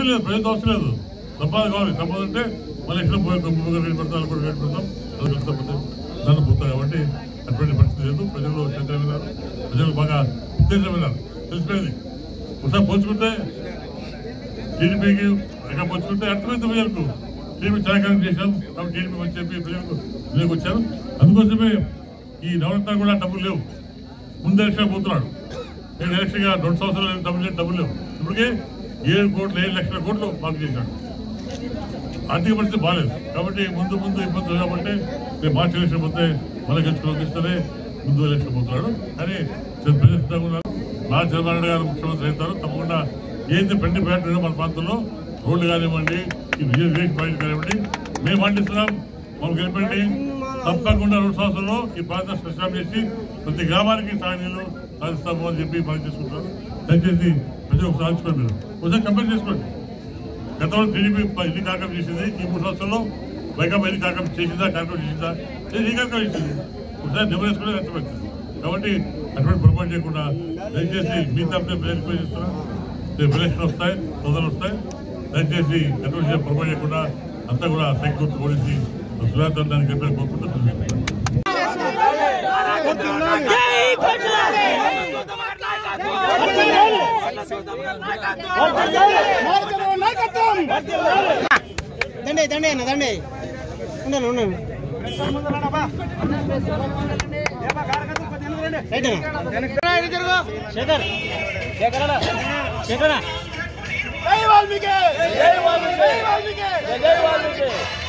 అవసరం లేదు ప్రజలకు అవసరం లేదు సంపాదన కావాలి సంపాదన అంటే మళ్ళీ ఎక్కడ పోయి ముగ్గురు రెడ్డి పెడతాం కూడా రెడ్డి పెడతాం అది కలిసిపోతే దాన్ని పోతాం కాబట్టి అటువంటి పరిస్థితి లేదు ప్రజలు చైతన్యం విన్నారు ప్రజలు బాగా ఉత్తేజం విన్నారు తెలిసిపోయింది ఒకసారి పోల్చుకుంటే టీడీపీకి ఎక్కడ పోల్చుకుంటే అర్థమైంది ప్రజలకు టీడీపీ సహకారం చేశాం కాబట్టి టీడీపీ అని చెప్పి ప్రజలకు ప్రజలకు వచ్చారు అందుకోసమే ఈ నవరత్నాలు కూడా డబ్బులు లేవు ముందు ఎలక్షన్ పోతున్నాడు నేను ఎలక్షన్ గా రెండు సంవత్సరాలు డబ్బులు లేవు డబ్బులు లేవు ఇప్పటికే ఏడు కోట్లు ఏడు లక్షల కోట్లు మాకు చేశాడు ఆర్థిక పరిస్థితి బాగాలేదు కాబట్టి ముందు ముందు ఇబ్బందులు కాబట్టి రేపు మార్చి ఎలక్షన్ పోతే మళ్ళీ గెలుచుకోవచ్చిస్తేనే ముందు ఎలక్షన్ పోతున్నాడు కానీ ప్రజలు సిద్ధంగా ఉన్నారు నా చంద్రబాబు నాయుడు గారు ముఖ్యమంత్రి అవుతారు తప్పకుండా ఏంది పెండి పెట్టిన మన ప్రాంతంలో రోడ్లు కానివ్వండి ఈ విజయ వివేక్ ప్రాజెక్ట్ కానివ్వండి మేము పండిస్తున్నాం మనం గెలిపండి తప్పకుండా రెండు సంవత్సరంలో ఈ ప్రాంతం స్పష్టం చేసి ప్రతి గ్రామానికి తానీలు సాధిస్తాము అని చెప్పి పని చేసుకుంటారు దయచేసి ప్రతి ఒక్కరు సాధించుకోండి మీరు ఒకసారి కంపేర్ చేసుకోండి గతంలో టీడీపీ ఎన్ని కార్యక్రమం చేసింది ఈ మూడు సంవత్సరాల్లో వైకాపా ఎన్ని కార్యక్రమం చేసిందా కార్యక్రమం చేసిందా లేదు ఈ కార్యక్రమం చేసింది ఒకసారి నిమ్మరేసుకునే కష్టపడుతుంది కాబట్టి అటువంటి పొరపాటు చేయకుండా దయచేసి మీ తప్పనే ప్రజలకు చేస్తున్నా రేపు ఎలక్షన్ వస్తాయి తొందరలు వస్తాయి దయచేసి ఎటువంటి పొరపాటు చేయకుండా అంతా కూడా సైకిల్ ఓడించి సుధాకర్ దానికి చెప్పారు కోరుకుంటూ తెలుసుకుంటాం దండే దండే అన్న దండే ఉన్నాను ఉన్నాను రైట్ అన్న శేఖర్ శేఖర్ అన్న శేఖర్ అన్న జై వాల్మీకి జై వాల్మీకి జై వాల్మీకి జై వాల్మీకి